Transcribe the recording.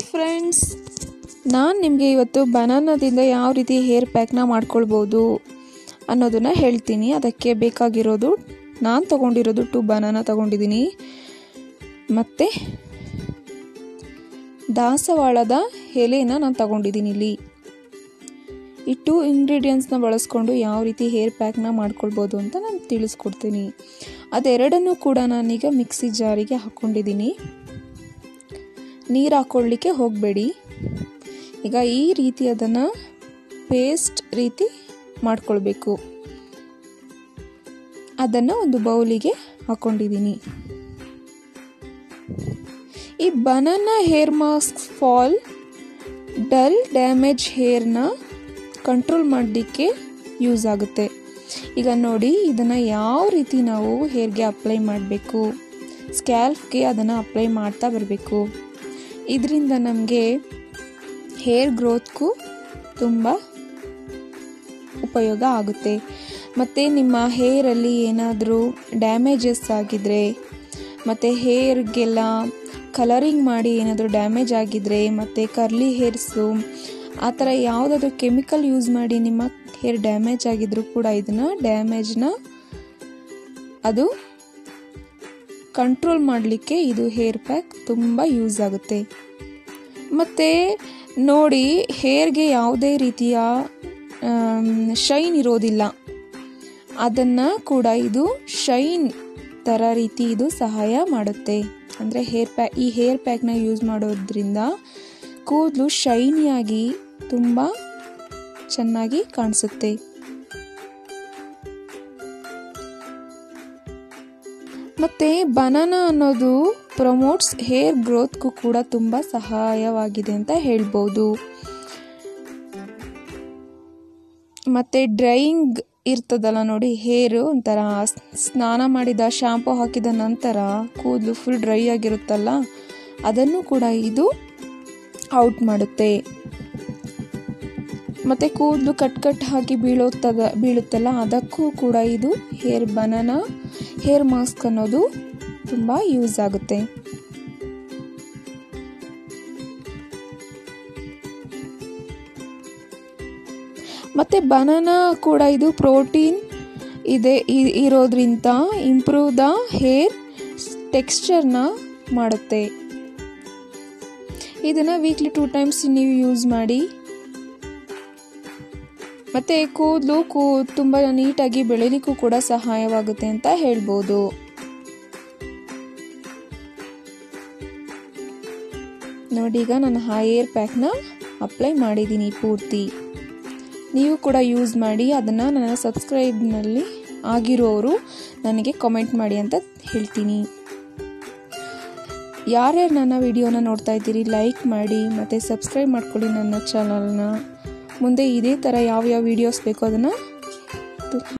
friends ನಾನು ನಿಮಗೆ ಇವತ್ತು ಬನಾನದಿಂದ ಯಾವ ರೀತಿ ಹೇರ್ ಪ್ಯಾಕ್ನ ಮಾಡ್ಕೊಳ್ಬೋದು ಅನ್ನೋದನ್ನು ಹೇಳ್ತೀನಿ ಅದಕ್ಕೆ ಬೇಕಾಗಿರೋದು ನಾನು ತೊಗೊಂಡಿರೋದು ಟು ಬನಾನ ತೊಗೊಂಡಿದ್ದೀನಿ ಮತ್ತು ದಾಸವಾಳದ ಎಲೆನ ನಾನು ತಗೊಂಡಿದ್ದೀನಿ ಇಲ್ಲಿ ಈ ಟೂ ಇಂಗ್ರೀಡಿಯೆಂಟ್ಸ್ನ ಬಳಸ್ಕೊಂಡು ಯಾವ ರೀತಿ ಹೇರ್ ಪ್ಯಾಕ್ನ ಮಾಡ್ಕೊಳ್ಬೋದು ಅಂತ ನಾನು ತಿಳಿಸ್ಕೊಡ್ತೀನಿ ಅದೆರಡನ್ನೂ ಕೂಡ ನಾನೀಗ ಮಿಕ್ಸಿ ಜಾರಿಗೆ ಹಾಕ್ಕೊಂಡಿದ್ದೀನಿ ನೀರು ಹಾಕ್ಕೊಳ್ಳಿಕ್ಕೆ ಹೋಗಬೇಡಿ ಈಗ ಈ ರೀತಿ ಅದನ್ನು ಪೇಸ್ಟ್ ರೀತಿ ಮಾಡ್ಕೊಳ್ಬೇಕು ಅದನ್ನು ಒಂದು ಬೌಲಿಗೆ ಹಾಕ್ಕೊಂಡಿದ್ದೀನಿ ಈ banana hair mask fall dull damage ಹೇರ್ನ ಕಂಟ್ರೋಲ್ ಮಾಡೋದಕ್ಕೆ ಯೂಸ್ ಆಗುತ್ತೆ ಈಗ ನೋಡಿ ಇದನ್ನು ಯಾವ ರೀತಿ ನಾವು ಹೇರ್ಗೆ ಅಪ್ಲೈ ಮಾಡಬೇಕು ಸ್ಕ್ಯಾಲ್ಫ್ಗೆ ಅದನ್ನು ಅಪ್ಲೈ ಮಾಡ್ತಾ ಬರಬೇಕು ಇದರಿಂದ ನಮಗೆ ಹೇರ್ ಗ್ರೋತ್ಗೂ ತುಂಬ ಉಪಯೋಗ ಆಗುತ್ತೆ ಮತ್ತು ನಿಮ್ಮ ಹೇರಲ್ಲಿ ಏನಾದರೂ ಡ್ಯಾಮೇಜಸ್ ಆಗಿದ್ರೆ ಮತ್ತು ಹೇರ್ಗೆಲ್ಲ ಕಲರಿಂಗ್ ಮಾಡಿ ಏನಾದರೂ ಡ್ಯಾಮೇಜ್ ಆಗಿದ್ರೆ ಮತ್ತು ಕರ್ಲಿ ಹೇರ್ಸು ಆ ಥರ ಯಾವುದಾದ್ರೂ ಕೆಮಿಕಲ್ ಯೂಸ್ ಮಾಡಿ ನಿಮ್ಮ ಹೇರ್ ಡ್ಯಾಮೇಜ್ ಆಗಿದ್ರೂ ಕೂಡ ಇದನ್ನು ಡ್ಯಾಮೇಜ್ನ ಅದು ಕಂಟ್ರೋಲ್ ಮಾಡಲಿಕ್ಕೆ ಇದು ಹೇರ್ ಪ್ಯಾಕ್ ತುಂಬ ಯೂಸ್ ಆಗುತ್ತೆ ಮತ್ತು ನೋಡಿ ಹೇರ್ಗೆ ಯಾವುದೇ ರೀತಿಯ ಶೈನ್ ಇರೋದಿಲ್ಲ ಅದನ್ನು ಕೂಡ ಇದು ಶೈನ್ ಥರ ರೀತಿ ಇದು ಸಹಾಯ ಮಾಡುತ್ತೆ ಅಂದರೆ ಹೇರ್ ಪ್ಯಾಕ್ ಈ ಹೇರ್ ಪ್ಯಾಕ್ನ ಯೂಸ್ ಮಾಡೋದ್ರಿಂದ ಕೂದಲು ಶೈನಿಯಾಗಿ ತುಂಬ ಚೆನ್ನಾಗಿ ಕಾಣಿಸುತ್ತೆ ಮತ್ತು ಬನಾನಾ ಅನ್ನೋದು ಪ್ರಮೋಟ್ಸ್ ಹೇರ್ ಗ್ರೋತ್ಗೂ ಕೂಡ ತುಂಬ ಸಹಾಯವಾಗಿದೆ ಅಂತ ಹೇಳ್ಬೋದು ಮತ್ತು ಡ್ರೈಯಿಂಗ್ ಇರ್ತದಲ್ಲ ನೋಡಿ ಹೇರು ಒಂಥರ ಸ್ನಾನ ಮಾಡಿದ ಶಾಂಪು ಹಾಕಿದ ನಂತರ ಕೂದಲು ಫುಲ್ ಡ್ರೈ ಆಗಿರುತ್ತಲ್ಲ ಅದನ್ನು ಕೂಡ ಇದು ಔಟ್ ಮಾಡುತ್ತೆ ಮತ್ತು ಕೂದಲು ಕಟ್ ಕಟ್ ಹಾಕಿ ಬೀಳೋತದ ಬೀಳುತ್ತಲ್ಲ ಅದಕ್ಕೂ ಕೂಡ ಇದು ಹೇರ್ ಬನಾನಾ ಹೇರ್ ಮಾಸ್ಕ್ ಅನ್ನೋದು ತುಂಬ ಯೂಸ್ ಆಗುತ್ತೆ ಮತ್ತು ಬನಾನಾ ಕೂಡ ಇದು ಪ್ರೋಟೀನ್ ಇದೆ ಇರೋದ್ರಿಂದ ಇಂಪ್ರೂವ್ ದ ಹೇರ್ ಟೆಕ್ಸ್ಚರ್ನ ಮಾಡುತ್ತೆ ಇದನ್ನು ವೀಕ್ಲಿ ಟೂ ಟೈಮ್ಸ್ ನೀವು ಯೂಸ್ ಮಾಡಿ ಮತ್ತು ಕೂದಲು ಕೂ ತುಂಬ ನೀಟಾಗಿ ಬೆಳೀಲಿಕ್ಕೂ ಕೂಡ ಸಹಾಯವಾಗುತ್ತೆ ಅಂತ ಹೇಳ್ಬೋದು ನೋಡಿ ಈಗ ನಾನು ಹೇರ್ ಪ್ಯಾಕ್ನ ಅಪ್ಲೈ ಮಾಡಿದ್ದೀನಿ ಪೂರ್ತಿ ನೀವು ಕೂಡ ಯೂಸ್ ಮಾಡಿ ಅದನ್ನು ನನ್ನ ಸಬ್ಸ್ಕ್ರೈಬ್ನಲ್ಲಿ ಆಗಿರೋರು ನನಗೆ ಕಮೆಂಟ್ ಮಾಡಿ ಅಂತ ಹೇಳ್ತೀನಿ ಯಾರ್ಯಾರು ನನ್ನ ವಿಡಿಯೋನ ನೋಡ್ತಾ ಇದ್ದೀರಿ ಲೈಕ್ ಮಾಡಿ ಮತ್ತು ಸಬ್ಸ್ಕ್ರೈಬ್ ಮಾಡ್ಕೊಳ್ಳಿ ನನ್ನ ಚಾನಲ್ನ ಮುಂದೆ ಇದೇ ಥರ ಯಾವ್ಯಾವ ವೀಡಿಯೋಸ್ ಬೇಕೋ ಅದನ್ನು